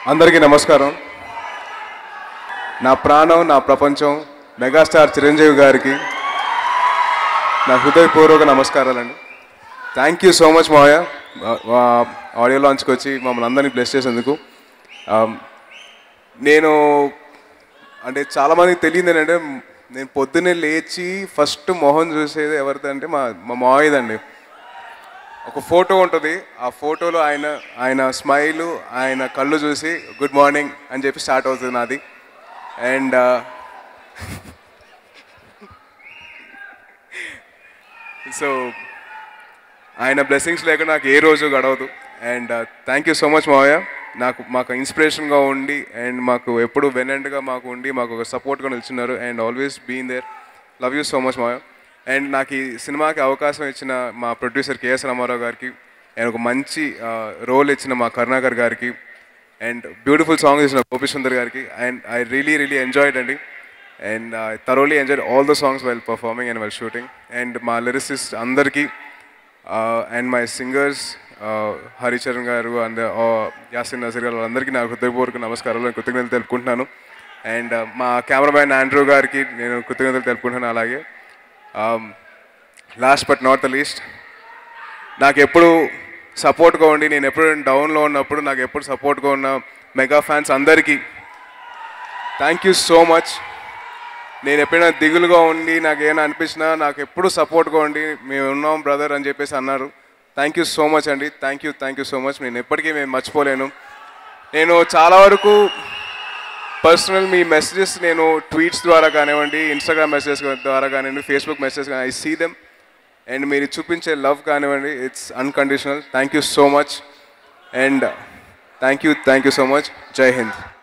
అందరికీ నమస్కారం నా ప్రాణం నా ప్రపంచం మెగాస్టార్ చిరంజీవి గారికి నా హృదయపూర్వక నమస్కారాలండి థ్యాంక్ యూ సో మచ్ మావయ్య ఆడియో లాంచ్కి వచ్చి మమ్మల్ని అందరినీ బ్లెస్ చేసేందుకు Um, నేను అంటే చాలామందికి తెలియదు ఏంటంటే నేను పొద్దున్నే లేచి ఫస్ట్ మొహం చూసేది ఎవరిదంటే మా మా మావయ్యదండి ఒక ఫోటో ఉంటుంది ఆ ఫోటోలో ఆయన ఆయన స్మైల్ ఆయన కళ్ళు చూసి గుడ్ మార్నింగ్ అని చెప్పి స్టార్ట్ అవుతుంది నాది అండ్ సో ఆయన బ్లెస్సింగ్స్ లేక నాకు ఏ రోజు గడవదు and thank you so much మావయ్య నాకు మాకు ఇన్స్పిరేషన్గా ఉండి అండ్ మాకు ఎప్పుడు వెనెంట్గా మాకు ఉండి మాకు ఒక సపోర్ట్గా నిల్చున్నారు and always been there love you so much మావయ్య అండ్ నాకు ఈ సినిమాకి అవకాశం ఇచ్చిన మా ప్రొడ్యూసర్ కేఎస్ రామారావు గారికి అండ్ ఒక మంచి రోల్ ఇచ్చిన మా కరుణాకర్ గారికి అండ్ బ్యూటిఫుల్ సాంగ్ ఇచ్చిన గోపి సుందర్ గారికి and I really really enjoyed అండి and I thoroughly enjoyed all the songs well performing and well shooting and మా లిరిసిస్ట్ అందరికీ అండ్ మై సింగర్స్ హరిచరణ్ గారు అండ్ యాసిన్ నజీర్ గారు అందరికీ నా హృదయపూర్వక నమస్కారాలు కృతజ్ఞతలు తెలుపుకుంటున్నాను అండ్ మా కెమెరామ్యాన్ ఆండ్రూ గారికి నేను కృతజ్ఞతలు తెలుపుకుంటున్నాను అలాగే last but not the least నాకు ఎప్పుడు సపోర్ట్గా ఉండి నేను ఎప్పుడు డౌన్లో ఉన్నప్పుడు నాకు ఎప్పుడు సపోర్ట్గా ఉన్న మెగా ఫ్యాన్స్ అందరికీ థ్యాంక్ యూ సో మచ్ నేను ఎప్పుడైనా దిగులుగా ఉండి నాకు ఏమైనా అనిపించినా నాకు ఎప్పుడు సపోర్ట్గా ఉండి మేము ఉన్నాం బ్రదర్ అని చెప్పేసి అన్నారు థ్యాంక్ యూ సో మచ్ అండి thank you thank you so much నేను ఎప్పటికీ మేము మర్చిపోలేను నేను చాలా వరకు పర్సనల్ మీ మెసేజెస్ నేను ట్వీట్స్ ద్వారా కానివ్వండి ఇన్స్టాగ్రామ్ మెసేజెస్ ద్వారా కానివ్వండి Facebook message I see them and మీరు చూపించే లవ్ కానివ్వండి it's unconditional thank you so much and thank you thank you so much Jai Hind